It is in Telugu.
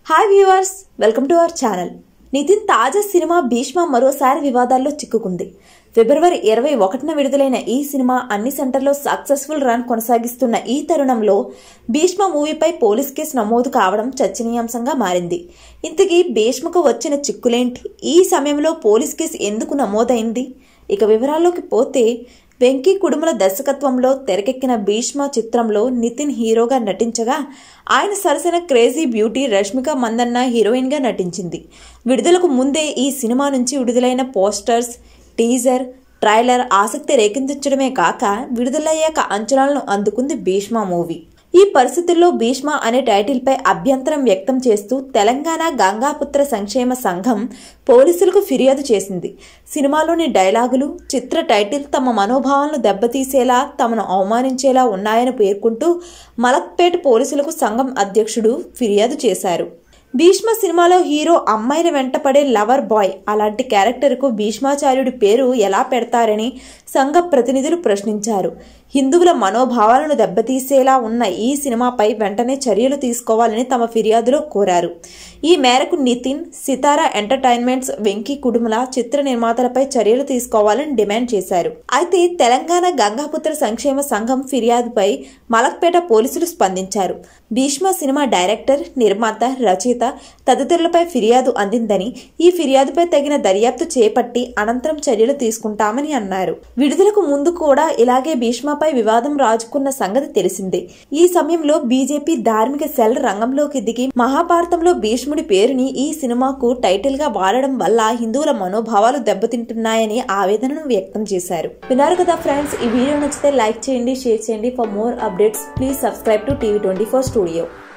hi viewers welcome to our channel Nithin తాజా సినిమా భీష్మ మరోసారి వివాదాల్లో చిక్కుకుంది ఫిబ్రవరి ఇరవై ఒకటిన విడుదలైన ఈ సినిమా అన్ని సెంటర్లో సక్సెస్ఫుల్ రన్ కొనసాగిస్తున్న ఈ తరుణంలో భీష్మ మూవీపై పోలీస్ కేసు నమోదు కావడం చర్చనీయాంశంగా మారింది ఇంతకీ భీష్మకు వచ్చిన చిక్కులేంటి ఈ సమయంలో పోలీస్ కేసు ఎందుకు నమోదైంది ఇక వివరాల్లోకి పోతే వెంకీ కుడుముల దర్శకత్వంలో తెరకెక్కిన భీష్మ చిత్రంలో నితిన్ హీరోగా నటించగా ఆయన సరసన క్రేజీ బ్యూటీ రష్మిక మందన్న హీరోయిన్గా నటించింది విడుదలకు ముందే ఈ సినిమా నుంచి విడుదలైన పోస్టర్స్ టీజర్ ట్రైలర్ ఆసక్తి రేకెత్తించడమే కాక విడుదలయ్యాక అంచనాలను అందుకుంది భీష్మ మూవీ ఈ పరిస్థితుల్లో భీష్మ అనే టైటిల్పై అభ్యంతరం వ్యక్తం చేస్తూ తెలంగాణ గంగాపుత్ర సంక్షేమ సంఘం పోలీసులకు ఫిర్యాదు చేసింది సినిమాలోని డైలాగులు చిత్ర టైటిల్ తమ మనోభావాలను దెబ్బతీసేలా తమను అవమానించేలా ఉన్నాయని పేర్కొంటూ మలక్పేట పోలీసులకు సంఘం అధ్యక్షుడు ఫిర్యాదు చేశారు భీష్మ సినిమాలో హీరో అమ్మాయిని వెంటపడే లవర్ బాయ్ అలాంటి క్యారెక్టర్కు భీష్మాచార్యుడి పేరు ఎలా పెడతారని సంఘ ప్రతినిధులు ప్రశ్నించారు హిందువుల మనోభావాలను దెబ్బతీసేలా ఉన్న ఈ సినిమాపై వెంటనే చర్యలు తీసుకోవాలని తమ ఫిర్యాదులో కోరారు ఈ మేరకు నితిన్ సితారా ఎంటర్టైన్మెంట్స్ వెంకీ కుడుముల చిత్ర నిర్మాతలపై చర్యలు తీసుకోవాలని డిమాండ్ చేశారు అయితే తెలంగాణ గంగాపుత్ర సంక్షేమ సంఘం ఫిర్యాదుపై మలక్పేట పోలీసులు స్పందించారు భీష్మ సినిమా డైరెక్టర్ నిర్మాత రచయిత తదితరులపై ఫిర్యాదు అందిందని ఈ ఫిర్యాదుపై తగిన దర్యాప్తు చేపట్టి అనంతరం చర్యలు తీసుకుంటామని అన్నారు విడుదలకు ముందు కూడా ఇలాగే భీష్మపై వివాదం రాజుకున్న సంగతి తెలిసిందే ఈ సమయంలో బీజేపీ ధార్మిక సెల్ రంగంలోకి దిగి మహాభారతంలో భీష్ముడి పేరుని ఈ సినిమాకు టైటిల్ గా వాడడం వల్ల హిందువుల మనోభావాలు దెబ్బతింటున్నాయని ఆవేదనను వ్యక్తం చేశారు విన్నారు కదా ఫ్రెండ్స్ ఈ వీడియో నచ్చితే లైక్ చేయండి షేర్ చేయండి for more updates please subscribe to TV twenty four studio